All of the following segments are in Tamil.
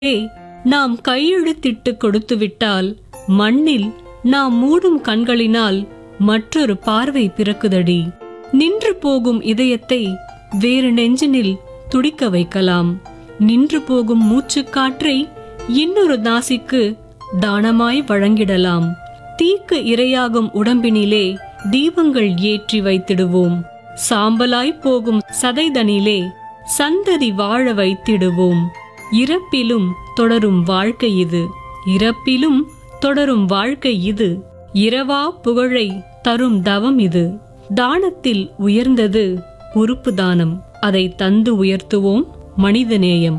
ஏ நாம் கையெழுத்திட்டு கொடுத்துவிட்டால் மண்ணில் நாம் மூடும் கண்களினால் மற்றொரு பார்வை பிறக்குதடி நின்று போகும் இதயத்தை வேறு நெஞ்சினில் துடிக்க வைக்கலாம் நின்று போகும் மூச்சுக்காற்றை இன்னொரு நாசிக்கு தானமாய் வழங்கிடலாம் தீக்கு இரையாகும் உடம்பினிலே தீபங்கள் ஏற்றி வைத்திடுவோம் சாம்பலாய் போகும் சதைதனிலே சந்ததி வாழ வைத்திடுவோம் இறப்பிலும் தொடரும் வாழ்க்கை இது இறப்பிலும் தொடரும் வாழ்க்கை இது இரவா புகழை தரும் தவம் இது தானத்தில் உயர்ந்தது உறுப்பு தானம் அதை தந்து உயர்த்துவோம் மனிதநேயம்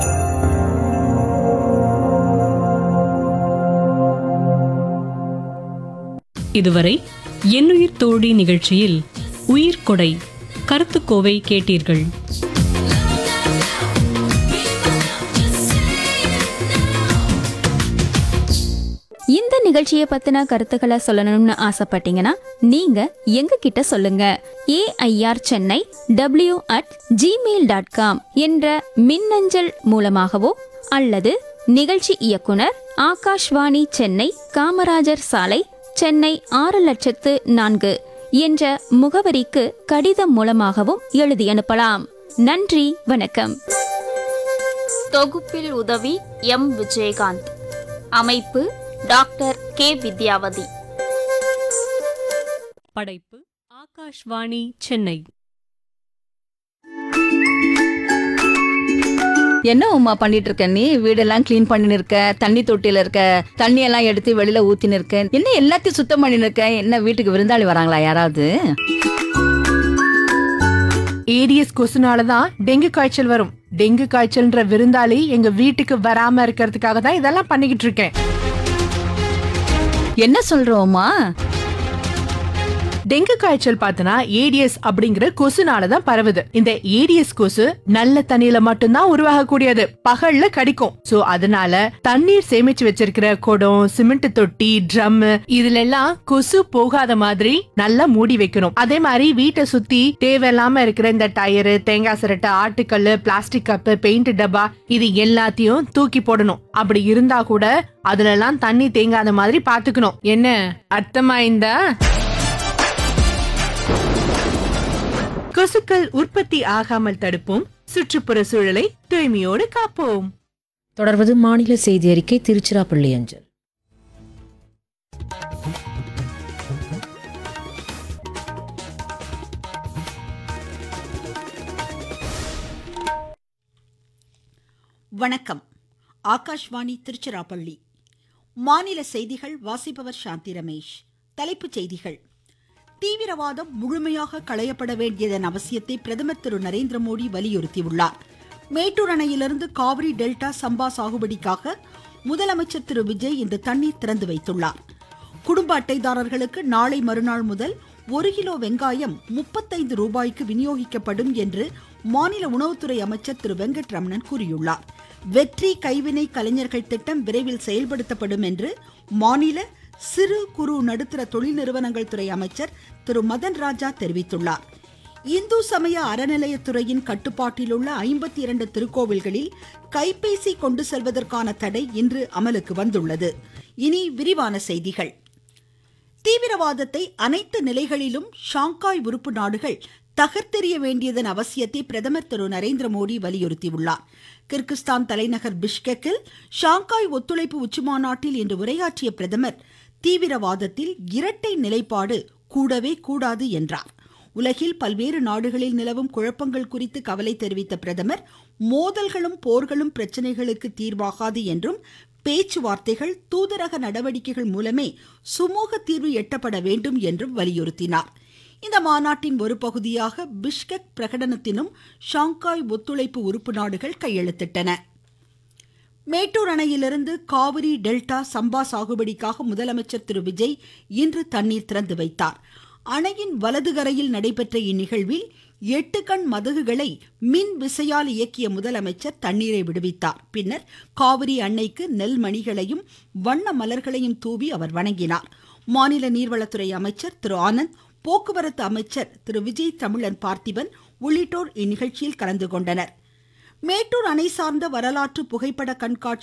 இதுவரை என்னுயிர் தோழி நிகழ்ச்சியில் உயிர் கொடை கருத்துக்கோவை கேட்டீர்கள் இந்த நிகழ்ச்சியை பத்தின கருத்துக்களை சொல்லணும்னு ஆசைப்பட்டீங்கன்னா நீங்க எங்க கிட்ட சொல்லுங்க AIR Chennai W at Gmail dot com என்ற மின்னஞ்சல் மூலமாகவோ அல்லது நிகழ்ச்சி இயக்குனர் ஆகாஷ்வாணி சென்னை காமராஜர் சாலை சென்னை ஆறு லட்சத்து நான்கு என்ற முகவரிக்கு கடிதம் மூலமாகவும் எழுதி அனுப்பலாம் நன்றி வணக்கம் தொகுப்பில் உதவி எம் விஜயகாந்த் அமைப்பு டாக்டர் கே வித்யாவதி படைப்பு ஆகாஷ்வாணி சென்னை என்ன உமா பண்ணிட்டு இருக்க நீ வீடெல்லாம் க்ளீன் பண்ணின்னு இருக்க தண்ணி தொட்டியில இருக்க தண்ணி எல்லாம் எடுத்து வெளியில ஊத்தின்னு இருக்க என்ன எல்லாத்தையும் சுத்தம் பண்ணின்னு இருக்க என்ன வீட்டுக்கு விருந்தாளி வராங்களா யாராவது ஏடிஎஸ் கொசுனால தான் டெங்கு காய்ச்சல் வரும் டெங்கு காய்ச்சல்ன்ற விருந்தாளி எங்க வீட்டுக்கு வராம இருக்கிறதுக்காக தான் இதெல்லாம் பண்ணிக்கிட்டு இருக்கேன் என்ன சொல்றோமா டெங்கு காய்ச்சல் பார்த்தனா ஏடிஎஸ் அப்படிங்கிற கொசுனால தான் பரவுது இந்த ஏடிஎஸ் கொசு நல்ல தண்ணியில மட்டும்தான் உருவாகக்கூடியது பகல்ல கடிக்கும் சோ அதனால தண்ணீர் சேமிச்சு வச்சிருக்கிற குடம் சிமெண்ட் தொட்டி ட்ரம் இதுல எல்லாம் கொசு போகாத மாதிரி நல்லா மூடி வைக்கணும் அதே மாதிரி வீட்டை சுத்தி தேவையில்லாம இருக்கிற இந்த டயரு தேங்காய் சிரட்டை ஆட்டுக்கல்லு பிளாஸ்டிக் கப்பு பெயிண்ட் டப்பா இது எல்லாத்தையும் தூக்கி போடணும் அப்படி இருந்தா கூட அதுல எல்லாம் தண்ணி தேங்காத மாதிரி பாத்துக்கணும் என்ன அர்த்தமா இந்த கொசுக்கள் உற்பத்தி ஆகாமல் தடுப்போம் சுற்றுப்புற சூழலை தூய்மையோடு காப்போம் தொடர்வது மாநில செய்தி அறிக்கை திருச்சிராப்பள்ளி அஞ்சல் வணக்கம் ஆகாஷ்வாணி திருச்சிராப்பள்ளி மாநில செய்திகள் வாசிப்பவர் சாந்தி ரமேஷ் தலைப்புச் செய்திகள் தீவிரவாதம் முழுமையாக களையப்பட வேண்டியதன் அவசியத்தை பிரதமர் திரு நரேந்திர மோடி வலியுறுத்தியுள்ளார் மேட்டூர் அணையிலிருந்து காவிரி டெல்டா சம்பா சாகுபடிக்காக முதலமைச்சர் திரு விஜய் இன்று தண்ணீர் திறந்து வைத்துள்ளார் குடும்ப அட்டைதாரர்களுக்கு நாளை மறுநாள் முதல் ஒரு கிலோ வெங்காயம் முப்பத்தைந்து ரூபாய்க்கு விநியோகிக்கப்படும் என்று மாநில உணவுத்துறை அமைச்சர் திரு வெங்கட்ரமணன் கூறியுள்ளார் வெற்றி கைவினை கலைஞர்கள் திட்டம் விரைவில் செயல்படுத்தப்படும் என்று மாநில சிறு குறு நடுத்தர தொழில் நிறுவனங்கள் துறை அமைச்சர் திரு மதன் ராஜா தெரிவித்துள்ளார் இந்து சமய அறநிலையத்துறையின் கட்டுப்பாட்டில் உள்ள ஐம்பத்தி இரண்டு திருக்கோவில்களில் கைபேசி கொண்டு செல்வதற்கான தடை இன்று அமலுக்கு வந்துள்ளது இனி விரிவான செய்திகள் தீவிரவாதத்தை அனைத்து நிலைகளிலும் ஷாங்காய் உறுப்பு நாடுகள் தகர்த்தெறிய வேண்டியதன் அவசியத்தை பிரதமர் திரு நரேந்திர மோடி வலியுறுத்தியுள்ளார் கிர்கிஸ்தான் தலைநகர் பிஷ்கெக்கில் ஷாங்காய் ஒத்துழைப்பு உச்சிமாநாட்டில் இன்று உரையாற்றிய பிரதமர் தீவிரவாதத்தில் இரட்டை நிலைப்பாடு கூடவே கூடாது என்றார் உலகில் பல்வேறு நாடுகளில் நிலவும் குழப்பங்கள் குறித்து கவலை தெரிவித்த பிரதமர் மோதல்களும் போர்களும் பிரச்சனைகளுக்கு தீர்வாகாது என்றும் பேச்சுவார்த்தைகள் தூதரக நடவடிக்கைகள் மூலமே சுமூக தீர்வு எட்டப்பட வேண்டும் என்றும் வலியுறுத்தினார் இந்த மாநாட்டின் ஒரு பகுதியாக பிஷ்கெக் பிரகடனத்தினும் ஷாங்காய் ஒத்துழைப்பு உறுப்பு நாடுகள் கையெழுத்திட்டன மேட்டூர் அணையிலிருந்து காவிரி டெல்டா சம்பா சாகுபடிக்காக முதலமைச்சர் திரு விஜய் இன்று தண்ணீர் திறந்து வைத்தார் அணையின் வலது கரையில் நடைபெற்ற இந்நிகழ்வில் எட்டு கண் மதகுகளை மின் விசையால் இயக்கிய முதலமைச்சர் தண்ணீரை விடுவித்தார் பின்னர் காவிரி அன்னைக்கு நெல் மணிகளையும் வண்ண மலர்களையும் தூவி அவர் வணங்கினார் மாநில நீர்வளத்துறை அமைச்சர் திரு ஆனந்த் போக்குவரத்து அமைச்சர் திரு விஜய் தமிழன் பார்த்திபன் உள்ளிட்டோர் இந்நிகழ்ச்சியில் கலந்து கொண்டனர் மேட்டூர் அணை சார்ந்த வரலாற்று புகைப்பட கண்காட்சி